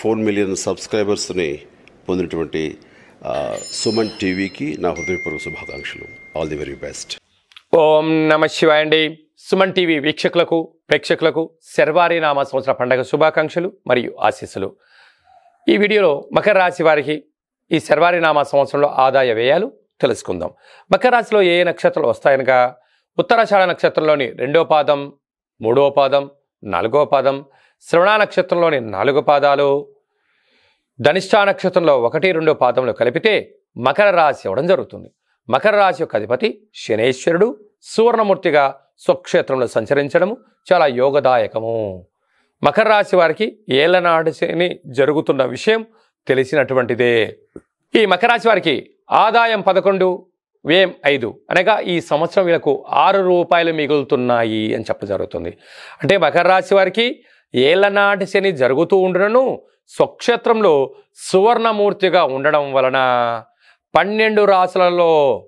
four million సబ్స్క్రైబర్స్ని పొందినటువంటి ఆ, సుమన్ టీవీకి నా హృదయపూర్వక శుభాకాంక్షలు ఆల్ ది వెరీ బెస్ట్ ఓం నమ శివాయ అండి సుమన్ టీవీ వీక్షకులకు ప్రేక్షకులకు శర్వారి నామ సంవత్సర పండగ శుభాకాంక్షలు మరియు ఆశీస్సులు ఈ వీడియోలో మకర రాశి వారికి ఈ శర్వారి నామ సంవత్సరంలో ఆదాయ వ్యయాలు తెలుసుకుందాం మకర రాశిలో ఏ ఏ నక్షత్రాలు వస్తాయనగా ఉత్తరాషాఢ నక్షత్రంలోని రెండో పాదం మూడో పాదం నాలుగో పాదం శ్రవణ నక్షత్రంలోని నాలుగు పాదాలు ధనిష్ఠా నక్షత్రంలో ఒకటి రెండు పాదములు కలిపితే మకర రాశి అవ్వడం జరుగుతుంది మకర రాశి యొక్క అధిపతి శనేశ్వరుడు సువర్ణమూర్తిగా స్వక్షేత్రంలో సంచరించడము చాలా యోగదాయకము మకర రాశి వారికి ఏళ్ళనాడు శని జరుగుతున్న విషయం తెలిసినటువంటిదే ఈ మకర రాశి వారికి ఆదాయం పదకొండు వ్యయం ఐదు అనగా ఈ సంవత్సరం వీళ్ళకు ఆరు రూపాయలు మిగులుతున్నాయి అని చెప్ప జరుగుతుంది అంటే మకర రాశి వారికి ఏళ్ళనాటి శని జరుగుతూ ఉండడను స్వక్షేత్రంలో సువర్ణమూర్తిగా ఉండడం వలన పన్నెండు రాశులలో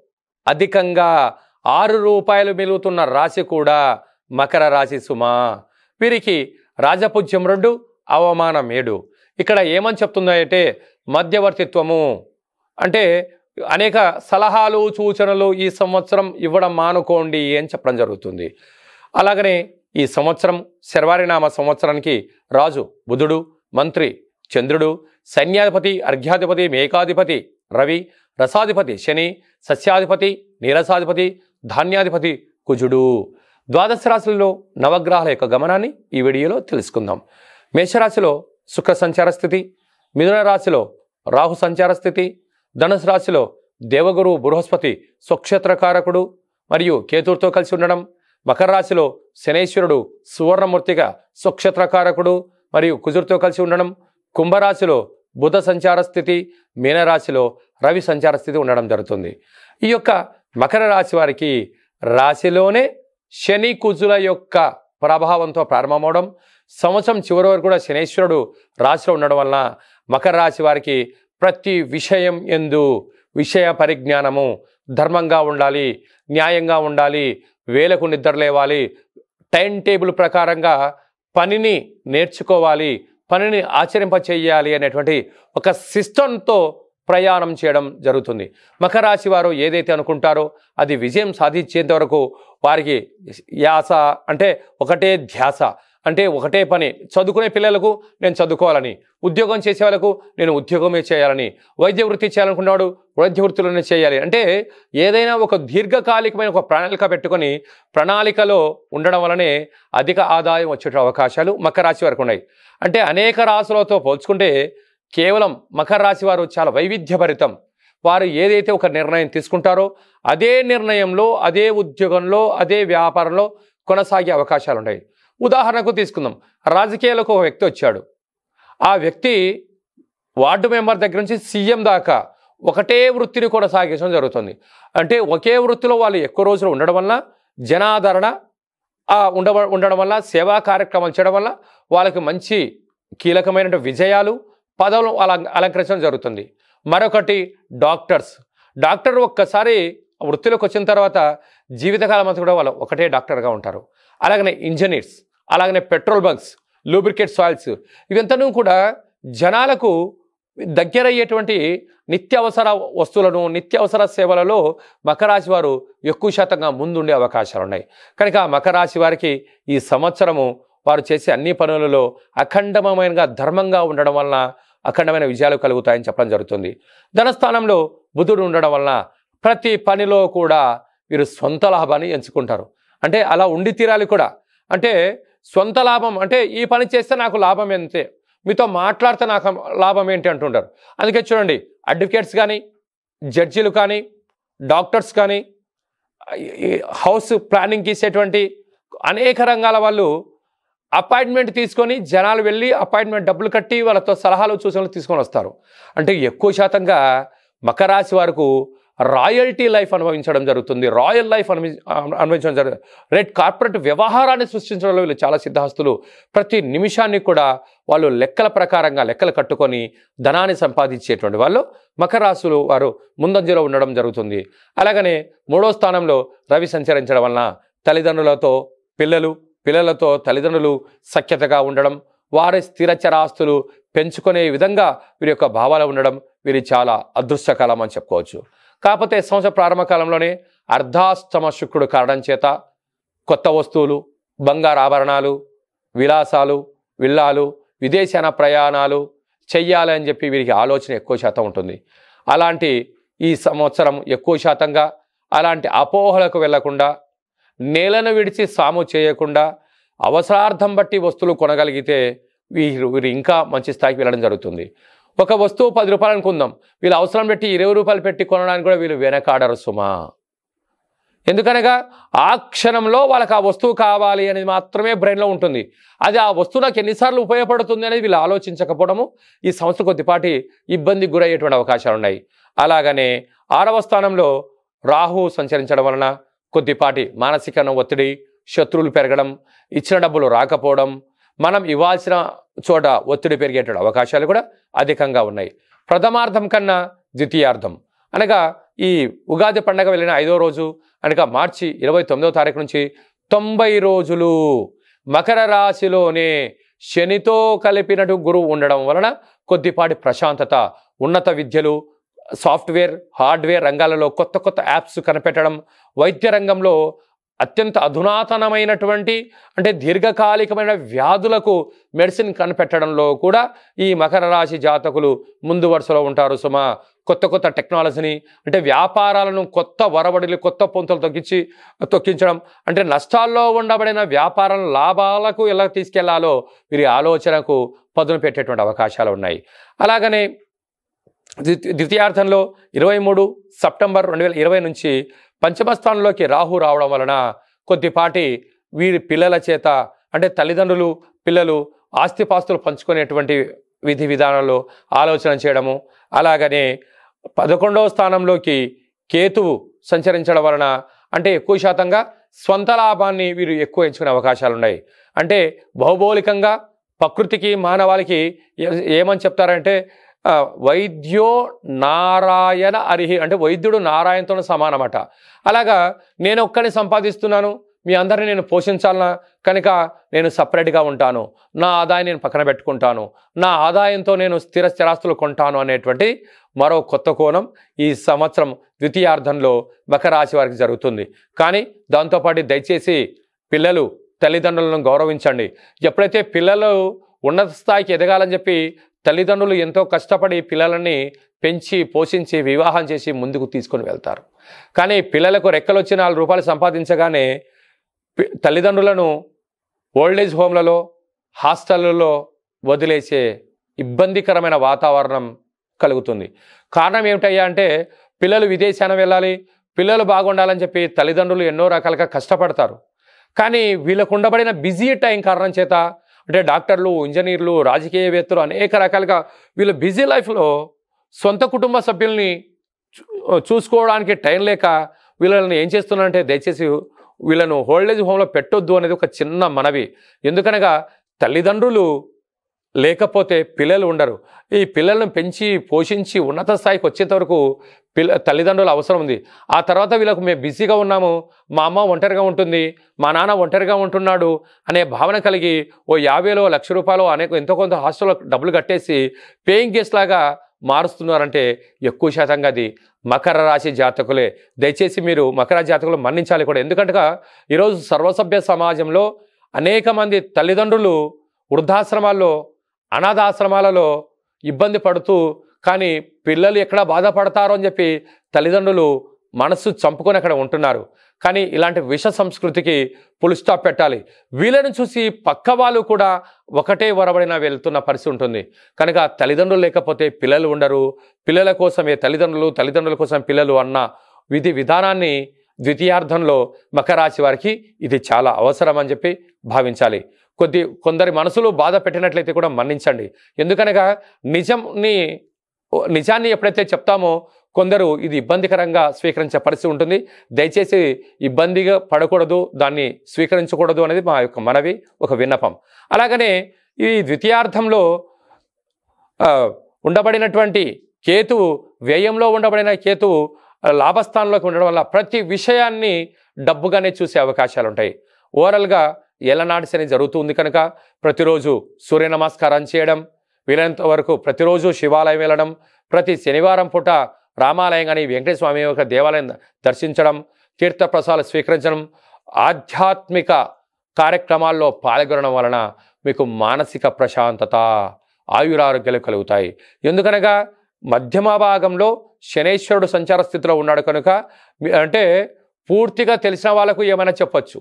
అధికంగా ఆరు రూపాయలు మిలుగుతున్న రాశి కూడా మకర రాశి సుమా వీరికి రాజపూజ్యం రెండు అవమానం ఏడు ఇక్కడ ఏమని చెప్తుందంటే మధ్యవర్తిత్వము అంటే అనేక సలహాలు సూచనలు ఈ సంవత్సరం ఇవ్వడం మానుకోండి అని చెప్పడం జరుగుతుంది అలాగనే ఈ సంవత్సరం శర్వారినామ సంవత్సరానికి రాజు బుధుడు మంత్రి చంద్రుడు సైన్యాధిపతి అర్ఘ్యాధిపతి మేకాధిపతి రవి రసాధిపతి శని సస్యాధిపతి నీరసాధిపతి ధాన్యాధిపతి కుజుడు ద్వాదశ రాశులలో నవగ్రహాల యొక్క గమనాన్ని ఈ వీడియోలో తెలుసుకుందాం మేషరాశిలో శుక్ర సంచార స్థితి మిథున రాశిలో రాహు సంచార స్థితి ధనుసు రాశిలో దేవగురు బృహస్పతి స్వక్షేత్రకారకుడు మరియు కేతువుతో కలిసి ఉండడం మకర రాశిలో శనేశ్వరుడు సువర్ణమూర్తిగా స్వక్షేత్రకారకుడు మరియు కుజుడితో కలిసి ఉండడం కుంభరాశిలో బుధ సంచార స్థితి మీనరాశిలో రవి సంచార స్థితి ఉండడం జరుగుతుంది ఈ యొక్క మకర రాశి వారికి రాశిలోనే శని కుజుల యొక్క ప్రభావంతో ప్రారంభమవడం సంవత్సరం చివరి వరకు కూడా శనేశ్వరుడు రాశిలో ఉండడం వలన మకర రాశి వారికి ప్రతి విషయం ఎందు విషయ పరిజ్ఞానము ధర్మంగా ఉండాలి న్యాయంగా ఉండాలి వేలకు నిద్ర లేవాలి టైం టేబుల్ ప్రకారంగా పనిని నేర్చుకోవాలి పనిని ఆచరింప చేయాలి అనేటువంటి ఒక సిస్టంతో ప్రయాణం చేయడం జరుగుతుంది మకర రాశి వారు ఏదైతే అనుకుంటారో అది విజయం సాధించేంత వరకు వారికి యాస అంటే ఒకటే ధ్యాస అంటే ఒకటే పని చదువుకునే పిల్లలకు నేను చదువుకోవాలని ఉద్యోగం చేసే వాళ్ళకు నేను ఉద్యోగమే చేయాలని వైద్య వృత్తి చేయాలనుకున్నాడు వైద్య వృత్తిలోనే చేయాలి అంటే ఏదైనా ఒక దీర్ఘకాలికమైన ఒక ప్రణాళిక పెట్టుకొని ప్రణాళికలో ఉండడం వలనే అధిక ఆదాయం వచ్చే అవకాశాలు మకర రాశి వరకు ఉన్నాయి అంటే అనేక రాశులతో పోల్చుకుంటే కేవలం మకర రాశి వారు చాలా వైవిధ్యభరితం వారు ఏదైతే ఒక నిర్ణయం తీసుకుంటారో అదే నిర్ణయంలో అదే ఉద్యోగంలో అదే వ్యాపారంలో కొనసాగే అవకాశాలు ఉన్నాయి ఉదాహరణకు తీసుకుందాం రాజకీయాలకు ఒక వ్యక్తి వచ్చాడు ఆ వ్యక్తి వార్డు మెంబర్ దగ్గర నుంచి సీఎం దాకా ఒకటే వృత్తిని కొనసాగించడం జరుగుతుంది అంటే ఒకే వృత్తిలో వాళ్ళు ఎక్కువ రోజులు ఉండడం వల్ల జనాదరణ ఆ ఉండ ఉండడం వల్ల సేవా కార్యక్రమాలు చేయడం వల్ల వాళ్ళకి మంచి కీలకమైన విజయాలు పదవులు అల అలంకరించడం జరుగుతుంది మరొకటి డాక్టర్స్ డాక్టర్ ఒక్కసారి వృత్తిలోకి వచ్చిన తర్వాత జీవితకాలం అంతా కూడా వాళ్ళు ఒకటే డాక్టర్గా ఉంటారు అలాగనే ఇంజనీర్స్ అలాగనే పెట్రోల్ బంక్స్ లూబ్రికేట్ సాయిల్స్ ఇవంతను కూడా జనాలకు దగ్గరయ్యేటువంటి నిత్యావసర వస్తువులను నిత్యావసర సేవలలో మకర రాశి వారు ఎక్కువ శాతంగా ముందుండే అవకాశాలు ఉన్నాయి కనుక మకర రాశి వారికి ఈ సంవత్సరము వారు చేసే అన్ని పనులలో అఖండమైన ధర్మంగా ఉండడం వలన అఖండమైన విజయాలు కలుగుతాయని చెప్పడం జరుగుతుంది ధనస్థానంలో బుధుడు ఉండడం వలన ప్రతి పనిలో కూడా వీరు సొంత లాభాన్ని ఎంచుకుంటారు అంటే అలా ఉండి తీరాలి కూడా అంటే సొంత లాభం అంటే ఈ పని చేస్తే నాకు లాభం ఎంతే మీతో మాట్లాడితే నాకు లాభం ఏంటి అంటుంటారు అందుకే చూడండి అడ్వకేట్స్ కానీ జడ్జీలు కానీ డాక్టర్స్ కానీ ఈ హౌస్ ప్లానింగ్ ఇచ్చేటువంటి అనేక రంగాల వాళ్ళు అపాయింట్మెంట్ తీసుకొని జనాలు వెళ్ళి అపాయింట్మెంట్ డబ్బులు కట్టి వాళ్ళతో సలహాలు సూచనలు తీసుకొని వస్తారు అంటే ఎక్కువ శాతంగా మకర రాశి వారికి రాయల్టీ లైఫ్ అనుభవించడం జరుగుతుంది రాయల్ లైఫ్ అనుభవి అనుభవించడం జరుగుతుంది రెడ్ కార్పొరేట్ వ్యవహారాన్ని సృష్టించడంలో వీళ్ళు చాలా సిద్ధహస్తులు ప్రతి నిమిషాన్ని కూడా వాళ్ళు లెక్కల ప్రకారంగా లెక్కలు కట్టుకొని ధనాన్ని సంపాదించేటువంటి వాళ్ళు మకర రాశులు వారు ముందంజలో ఉండడం జరుగుతుంది అలాగనే మూడో స్థానంలో రవి సంచరించడం వలన తల్లిదండ్రులతో పిల్లలు పిల్లలతో తల్లిదండ్రులు సఖ్యతగా ఉండడం వారి స్థిరచరాస్తులు పెంచుకునే విధంగా వీరి యొక్క భావాలు ఉండడం వీరి చాలా అదృష్టకాలం అని చెప్పుకోవచ్చు కాకపోతే సంవత్సర ప్రారంభ కాలంలోనే అర్ధాష్టమ శుక్రుడు కారణం చేత కొత్త వస్తువులు బంగారు ఆభరణాలు విలాసాలు విల్లాలు విదేశాన ప్రయాణాలు చెయ్యాలి అని చెప్పి వీరికి ఆలోచన ఎక్కువ శాతం ఉంటుంది అలాంటి ఈ సంవత్సరం ఎక్కువ శాతంగా అలాంటి అపోహలకు వెళ్లకుండా నేలను విడిచి సాము చేయకుండా అవసరార్థం బట్టి వస్తువులు కొనగలిగితే వీరు వీరు ఇంకా మంచి స్థాయికి వెళ్ళడం జరుగుతుంది ఒక వస్తువు పది రూపాయలు అనుకుందాం వీళ్ళు అవసరం పెట్టి ఇరవై రూపాయలు పెట్టి కొనడానికి కూడా వీళ్ళు వెనకాడరు సుమా ఎందుకనగా ఆ క్షణంలో వాళ్ళకి ఆ వస్తువు కావాలి అనేది మాత్రమే బ్రెయిన్లో ఉంటుంది అది ఆ వస్తువు నాకు ఎన్నిసార్లు ఉపయోగపడుతుంది అనేది వీళ్ళు ఆలోచించకపోవడము ఈ సంస్థ కొద్దిపాటి ఇబ్బందికి గురయ్యేటువంటి అవకాశాలు ఉన్నాయి అలాగనే ఆరవ స్థానంలో రాహు సంచరించడం వలన కొద్దిపాటి మానసిక ఒత్తిడి శత్రువులు పెరగడం ఇచ్చిన డబ్బులు రాకపోవడం మనం ఇవ్వాల్సిన చోట ఒత్తిడి పెరిగేటువంటి అవకాశాలు కూడా అధికంగా ఉన్నాయి ప్రథమార్థం కన్నా ద్వితీయార్థం అనగా ఈ ఉగాది పండగ వెళ్ళిన ఐదో రోజు అనగా మార్చి ఇరవై తొమ్మిదవ తారీఖు నుంచి తొంభై రోజులు మకర రాశిలోనే శనితో కలిపినట్టు గురువు ఉండడం వలన కొద్దిపాటి ప్రశాంతత ఉన్నత విద్యలు సాఫ్ట్వేర్ హార్డ్వేర్ రంగాలలో కొత్త కొత్త యాప్స్ కనిపెట్టడం వైద్య రంగంలో అత్యంత అధునాతనమైనటువంటి అంటే దీర్ఘకాలికమైన వ్యాధులకు మెడిసిన్ కనిపెట్టడంలో కూడా ఈ మకర రాశి జాతకులు ముందు వరుసలో ఉంటారు సుమ కొత్త కొత్త టెక్నాలజీని అంటే వ్యాపారాలను కొత్త వరబడిలు కొత్త పొంతలు తగ్గించి తొక్కించడం అంటే నష్టాల్లో ఉండబడిన వ్యాపారం లాభాలకు ఎలా తీసుకెళ్లాలో వీరి ఆలోచనకు పదును పెట్టేటువంటి అవకాశాలు ఉన్నాయి అలాగనే ద్వితీ- ద్వితీయార్థంలో ఇరవై మూడు సెప్టెంబర్ రెండు వేల ఇరవై నుంచి పంచమ స్థానంలోకి రాహు రావడం వలన కొద్దిపాటి వీరి పిల్లల చేత అంటే తల్లిదండ్రులు పిల్లలు ఆస్తిపాస్తులు పంచుకునేటువంటి విధి విధానాల్లో ఆలోచన చేయడము అలాగనే పదకొండవ స్థానంలోకి కేతువు సంచరించడం వలన అంటే ఎక్కువ శాతంగా స్వంత లాభాన్ని వీరు ఎక్కువ ఎంచుకునే అవకాశాలు ఉన్నాయి అంటే భౌగోళికంగా ప్రకృతికి మానవాళికి ఏ- ఏమని చెప్తారంటే ఆ, వైద్యో నారాయణ అరిహి అంటే వైద్యుడు నారాయణతో సమానమట అలాగా నేను ఒక్కని సంపాదిస్తున్నాను మీ అందరిని నేను పోషించాలన్నా కనుక నేను సపరేట్గా ఉంటాను నా ఆదాయం నేను పక్కన పెట్టుకుంటాను నా ఆదాయంతో నేను స్థిర స్థిరాస్తులు కొంటాను అనేటువంటి మరో కొత్త కోణం ఈ సంవత్సరం ద్వితీయార్థంలో మకర రాశి వారికి జరుగుతుంది కానీ దాంతోపాటు దయచేసి పిల్లలు తల్లిదండ్రులను గౌరవించండి ఎప్పుడైతే పిల్లలు ఉన్నత స్థాయికి ఎదగాలని చెప్పి తల్లిదండ్రులు ఎంతో కష్టపడి పిల్లలని పెంచి పోషించి వివాహం చేసి ముందుకు తీసుకొని వెళ్తారు కానీ పిల్లలకు రెక్కలు వచ్చి నాలుగు రూపాయలు సంపాదించగానే పి- తల్లిదండ్రులను ఓల్డేజ్ హోమ్లలో హాస్టళ్లలో వదిలేసే ఇబ్బందికరమైన వాతావరణం కలుగుతుంది కారణం ఏమిటయ్యా అంటే పిల్లలు విదేశాన వెళ్ళాలి పిల్లలు బాగుండాలని చెప్పి తల్లిదండ్రులు ఎన్నో రకాలుగా కష్టపడతారు కానీ వీళ్ళకు ఉండబడిన బిజీ టైం కారణం చేత అంటే డాక్టర్లు ఇంజనీర్లు రాజకీయవేత్తలు అనేక రకాలుగా వీళ్ళ బిజీ లైఫ్లో సొంత కుటుంబ సభ్యుల్ని చూ- చూసుకోవడానికి టైం లేక వీళ్ళని ఏం చేస్తున్నారంటే దయచేసి వీళ్ళను హోల్డేజ్ హోమ్లో పెట్టొద్దు అనేది ఒక చిన్న మనవి ఎందుకనగా తల్లిదండ్రులు లేకపోతే పిల్లలు ఉండరు ఈ పిల్లలను పెంచి పోషించి ఉన్నత స్థాయికి వచ్చేంత వరకు పిల్ల తల్లిదండ్రుల అవసరం ఉంది ఆ తర్వాత వీళ్ళకు మేము బిజీగా ఉన్నాము మా అమ్మ ఒంటరిగా ఉంటుంది మా నాన్న ఒంటరిగా ఉంటున్నాడు అనే భావన కలిగి ఓ యాభైలో లక్ష రూపాయలు అనేక ఎంతో కొంత హాస్టల్లో డబ్బులు కట్టేసి పేయింగ్ గెస్ట్ లాగా మారుస్తున్నారంటే ఎక్కువ శాతంగా అది మకర రాశి జాతకులే దయచేసి మీరు మకర రాశి జాతకులు మన్నించాలి కూడా ఎందుకంటే ఈరోజు సర్వసభ్య సమాజంలో అనేక మంది తల్లిదండ్రులు వృద్ధాశ్రమాల్లో అనాథాశ్రమాలలో ఇబ్బంది పడుతూ కానీ పిల్లలు ఎక్కడ బాధపడతారో అని చెప్పి తల్లిదండ్రులు మనస్సు చంపుకొని అక్కడ ఉంటున్నారు కానీ ఇలాంటి విష సంస్కృతికి పులి స్టాప్ పెట్టాలి వీళ్ళని చూసి పక్క వాళ్ళు కూడా ఒకటే వరబడిన వెళ్తున్న పరిస్థితి ఉంటుంది కనుక తల్లిదండ్రులు లేకపోతే పిల్లలు ఉండరు పిల్లల కోసమే తల్లిదండ్రులు తల్లిదండ్రుల కోసం పిల్లలు అన్న విధి విధానాన్ని ద్వితీయార్థంలో మకర రాశి వారికి ఇది చాలా అవసరం అని చెప్పి భావించాలి కొద్ది కొందరి మనసులు బాధ పెట్టినట్లయితే కూడా మన్నించండి ఎందుకనగా నిజంని నిజాన్ని ఎప్పుడైతే చెప్తామో కొందరు ఇది ఇబ్బందికరంగా స్వీకరించే పరిస్థితి ఉంటుంది దయచేసి ఇబ్బందిగా పడకూడదు దాన్ని స్వీకరించకూడదు అనేది మా యొక్క మనవి ఒక విన్నపం అలాగనే ఈ ద్వితీయార్థంలో ఆ, ఉండబడినటువంటి కేతువు వ్యయంలో ఉండబడిన కేతువు ఆ, లాభస్థానంలోకి ఉండడం వల్ల ప్రతి విషయాన్ని డబ్బుగానే చూసే అవకాశాలు ఉంటాయి ఓవరాల్గా ఏళ్ళనాటి శని జరుగుతుంది కనుక ప్రతిరోజు సూర్య నమస్కారం చేయడం వీలైనంత వరకు ప్రతిరోజు శివాలయం వెళ్ళడం ప్రతి శనివారం పూట రామాలయం కానీ వెంకటేశ్వర స్వామి యొక్క దేవాలయం దర్శించడం తీర్థప్రసాదాలు స్వీకరించడం ఆధ్యాత్మిక కార్యక్రమాల్లో పాల్గొనడం వలన మీకు మానసిక ప్రశాంతత ఆయురారోగ్యాలు కలుగుతాయి ఎందుకనగా మధ్యమ భాగంలో శనేశ్వరుడు సంచార స్థితిలో ఉన్నాడు కనుక మీ- అంటే పూర్తిగా తెలిసిన వాళ్ళకు ఏమైనా చెప్పొచ్చు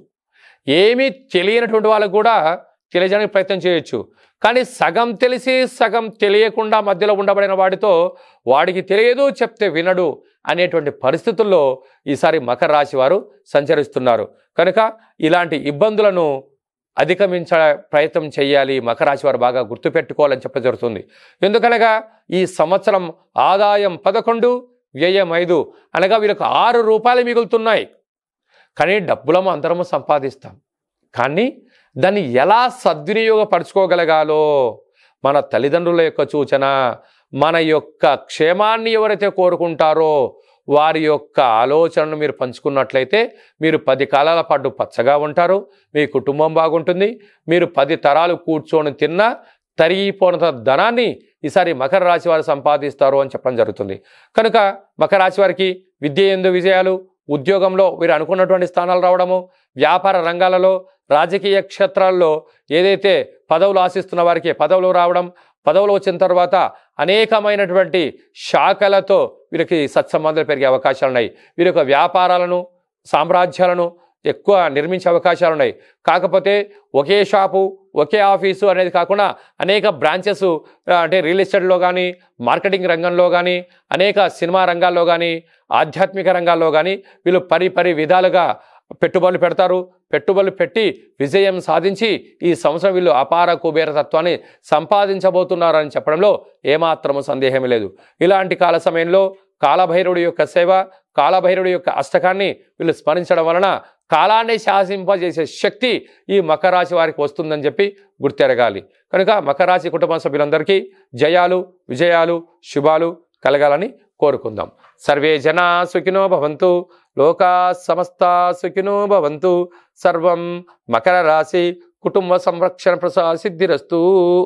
ఏమీ తెలియనటువంటి వాళ్ళకు కూడా తెలియజేయడానికి ప్రయత్నం చేయొచ్చు కానీ సగం తెలిసి సగం తెలియకుండా మధ్యలో ఉండబడిన వాడితో వాడికి తెలియదు చెప్తే వినడు అనేటువంటి పరిస్థితుల్లో ఈసారి మకర రాశి వారు సంచరిస్తున్నారు కనుక ఇలాంటి ఇబ్బందులను అధిగమించ ప్రయత్నం చేయాలి మకర రాశి వారు బాగా గుర్తుపెట్టుకోవాలని చెప్ప జరుగుతుంది ఎందుకనగా ఈ సంవత్సరం ఆదాయం పదకొండు వ్యయం ఐదు అనగా వీళ్ళకి ఆరు రూపాయలు మిగులుతున్నాయి కానీ డబ్బులము అందరము సంపాదిస్తాం కానీ దాన్ని ఎలా సద్వినియోగపరచుకోగలగాలో మన తల్లిదండ్రుల యొక్క సూచన మన యొక్క క్షేమాన్ని ఎవరైతే కోరుకుంటారో వారి యొక్క ఆలోచనను మీరు పంచుకున్నట్లయితే మీరు పది కాలాల పాటు పచ్చగా ఉంటారు మీ కుటుంబం బాగుంటుంది మీరు పది తరాలు కూర్చొని తిన్నా తరిగిపోయినంత ధనాన్ని ఈసారి మకర రాశి వారు సంపాదిస్తారు అని చెప్పడం జరుగుతుంది కనుక మకర రాశి వారికి విద్య ఎందు విజయాలు ఉద్యోగంలో వీరు అనుకున్నటువంటి స్థానాలు రావడము వ్యాపార రంగాలలో రాజకీయ క్షేత్రాల్లో ఏదైతే పదవులు ఆశిస్తున్న వారికి పదవులు రావడం పదవులు వచ్చిన తర్వాత అనేకమైనటువంటి శాఖలతో వీరికి సత్సంబంధాలు పెరిగే అవకాశాలు ఉన్నాయి వీరి యొక్క వ్యాపారాలను సామ్రాజ్యాలను ఎక్కువ నిర్మించే అవకాశాలు ఉన్నాయి కాకపోతే ఒకే షాపు ఒకే ఆఫీసు అనేది కాకుండా అనేక బ్రాంచెస్ అంటే రియల్ ఎస్టేట్లో కానీ మార్కెటింగ్ రంగంలో కానీ అనేక సినిమా రంగాల్లో కానీ ఆధ్యాత్మిక రంగాల్లో కానీ వీళ్ళు పరి పరి విధాలుగా పెట్టుబడులు పెడతారు పెట్టుబడులు పెట్టి విజయం సాధించి ఈ సంవత్సరం వీళ్ళు అపార కుబేర తత్వాన్ని సంపాదించబోతున్నారని చెప్పడంలో ఏమాత్రము సందేహం లేదు ఇలాంటి కాల సమయంలో కాలభైరుడి యొక్క సేవ కాలభైరుడి యొక్క అష్టకాన్ని వీళ్ళు స్మరించడం వలన కాలాన్ని శాసింపజేసే శక్తి ఈ మకర రాశి వారికి వస్తుందని చెప్పి గుర్తెరగాలి కనుక మకర రాశి కుటుంబ సభ్యులందరికీ జయాలు విజయాలు శుభాలు కలగాలని కోరుకుందాం సర్వే జనా సుఖినో భవంతు లోకా సమస్త సుఖినో భవంతు సర్వం మకర రాశి కుటుంబ సంరక్షణ ప్రసాద సిద్ధిరస్తు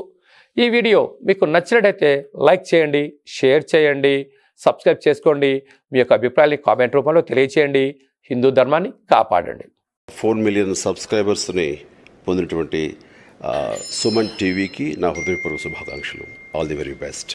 ఈ వీడియో మీకు నచ్చినట్టయితే లైక్ చేయండి షేర్ చేయండి సబ్స్క్రైబ్ చేసుకోండి మీ యొక్క అభిప్రాయాన్ని కామెంట్ రూపంలో తెలియచేయండి హిందూ ధర్మాన్ని కాపాడండి ఫోర్ మిలియన్ సబ్స్క్రైబర్స్ని పొందినటువంటి ఆ, సుమన్ టీవీకి నా హృదయపూర్వక శుభాకాంక్షలు ఆల్ ది వెరీ బెస్ట్